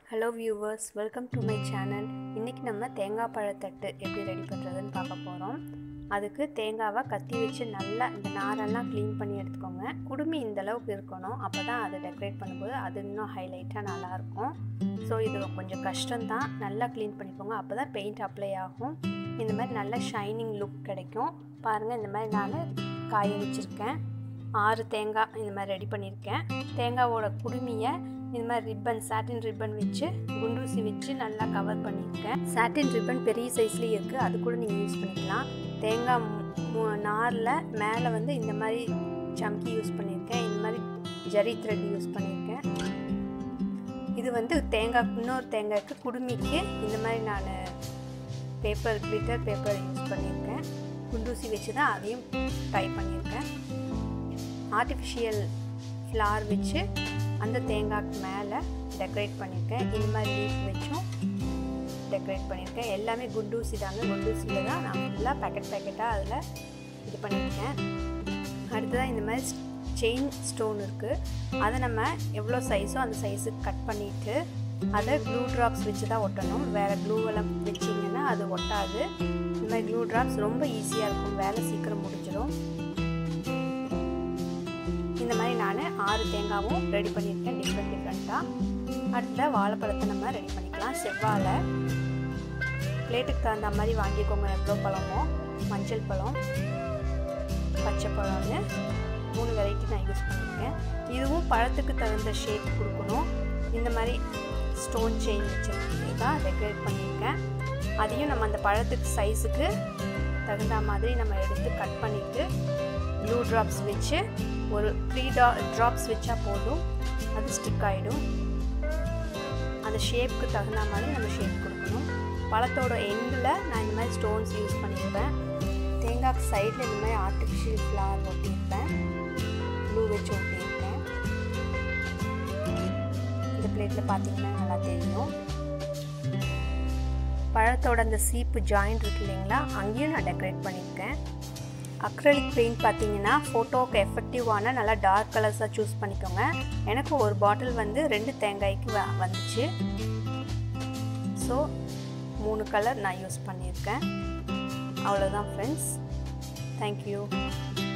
hello viewers welcome to my channel இன்றைக்கி நம்ம தேங்காய் பழத்தட்டு எப்படி ரெடி பண்ணுறதுன்னு பார்க்க போகிறோம் அதுக்கு தேங்காவை கத்தி வச்சு நல்லா இந்த நாரெல்லாம் க்ளீன் பண்ணி எடுத்துக்கோங்க குடுமி இந்த அளவுக்கு இருக்கணும் அப்போ தான் அதை டெக்கரேட் பண்ணும்போது அது இன்னும் ஹைலைட்டாக நல்லாயிருக்கும் ஸோ இது கொஞ்சம் கஷ்டம்தான் நல்லா க்ளீன் பண்ணிக்கோங்க அப்போ தான் பெயிண்ட் அப்ளை ஆகும் இந்த மாதிரி நல்ல ஷைனிங் லுக் கிடைக்கும் பாருங்கள் இந்த மாதிரி நான் காய வச்சுருக்கேன் ஆறு தேங்காய் இந்த மாதிரி ரெடி பண்ணியிருக்கேன் தேங்காவோட குடுமியை இந்த மாதிரி ரிப்பன் சாட்டின் ரிப்பன் வச்சு குண்டூசி வச்சு நல்லா கவர் பண்ணியிருக்கேன் சாட்டின் ரிப்பன் பெரிய சைஸ்லேயும் இருக்குது அது கூட நீங்கள் யூஸ் பண்ணிக்கலாம் தேங்காய் மு- நாரில் மேலே வந்து இந்த மாதிரி சம்கி யூஸ் பண்ணியிருக்கேன் இந்த மாதிரி ஜரி த்ரெட் யூஸ் பண்ணியிருக்கேன் இது வந்து தேங்காய் இன்னொரு தேங்காய்க்கு குடுமிக்கு இந்த மாதிரி நான் பேப்பர் கிளிட்டர் பேப்பர் யூஸ் பண்ணியிருக்கேன் குண்டூசி வச்சு தான் அதையும் ட்ரை பண்ணியிருக்கேன் ஆர்டிஃபிஷியல் ஃப்ளார் வச்சு அந்த தேங்காய்க்கு மேலே டெக்கரேட் பண்ணியிருக்கேன் இந்த மாதிரி லீஃப் வச்சும் டெக்கரேட் பண்ணியிருக்கேன் எல்லாமே குண்டூசி தாங்க குண்டூசியில் தான் நான் ஃபுல்லாக பேக்கெட் பேக்கெட்டாக அதில் இது பண்ணியிருக்கேன் அடுத்ததாக இந்த மாதிரி செயின் ஸ்டோன் இருக்குது அதை நம்ம எவ்வளோ சைஸோ அந்த சைஸுக்கு கட் பண்ணிவிட்டு அதை க்ளூ ட்ராப்ஸ் வச்சு தான் ஒட்டணும் வேறு க்ளூவெல்லாம் வச்சிங்கன்னா அது ஒட்டாது இந்த மாதிரி க்ளூ ட்ராப்ஸ் ரொம்ப ஈஸியாக இருக்கும் வேலை சீக்கிரம் முடிஞ்சிடும் இந்த மாதிரி நான் ஆறு தேங்காவும் ரெடி பண்ணியிருக்கேன் டிஃப்ரெண்ட் டிஃப்ரெண்ட்டாக அடுத்த வாழைப்பழத்தை நம்ம ரெடி பண்ணிக்கலாம் செவ்வாழை பிளேட்டுக்கு தகுந்த மாதிரி வாங்கிக்கோங்க எவ்வளோ பழமோ மஞ்சள் பழம் பச்சை பழம்னு மூணு வெரைட்டி நான் யூஸ் பண்ணியிருக்கேன் இதுவும் பழத்துக்கு தகுந்த ஷேப் கொடுக்கணும் இந்த மாதிரி ஸ்டோன் செயின் வச்சு தான் டெக்கரேட் பண்ணியிருக்கேன் அதையும் நம்ம அந்த பழத்துக்கு சைஸுக்கு தகுந்த மாதிரி நம்ம எடுத்து கட் பண்ணிவிட்டு ப்ளூ ட்ராப்ஸ் வச்சு ஒரு த்ரீ டா ட்ராப்ஸ் வச்சா போதும் அது ஸ்டிக் ஆகிடும் அந்த ஷேப்க்கு தகுந்த மாதிரி நம்ம ஷேப் கொடுக்கணும் பழத்தோட எண்டில் நான் இந்த மாதிரி ஸ்டோன்ஸ் யூஸ் பண்ணியிருப்பேன் தேங்காய்க்கு சைடில் இந்த மாதிரி ஆர்டிஃபிஷியல் ஃப்ளவர் ஒட்டியிருப்பேன் ப்ளூ வச்சு ஒட்டியிருக்கேன் இந்த பிளேட்டில் பார்த்தீங்கன்னா நல்லா தெரியும் பழத்தோட அந்த சீப்பு ஜாயிண்ட் இருக்கு இல்லைங்களா அங்கேயும் நான் டெக்கரேட் பண்ணியிருக்கேன் அக்ரலிக் பெயிண்ட் பார்த்தீங்கன்னா ஃபோட்டோவுக்கு எஃபெக்டிவான நல்லா டார்க் கலர்ஸாக சூஸ் பண்ணிக்கோங்க எனக்கு ஒரு பாட்டில் வந்து ரெண்டு தேங்காய்க்கு வ வந்துச்சு ஸோ மூணு கலர் நான் யூஸ் பண்ணியிருக்கேன் அவ்வளோதான் ஃப்ரெண்ட்ஸ் தேங்க்யூ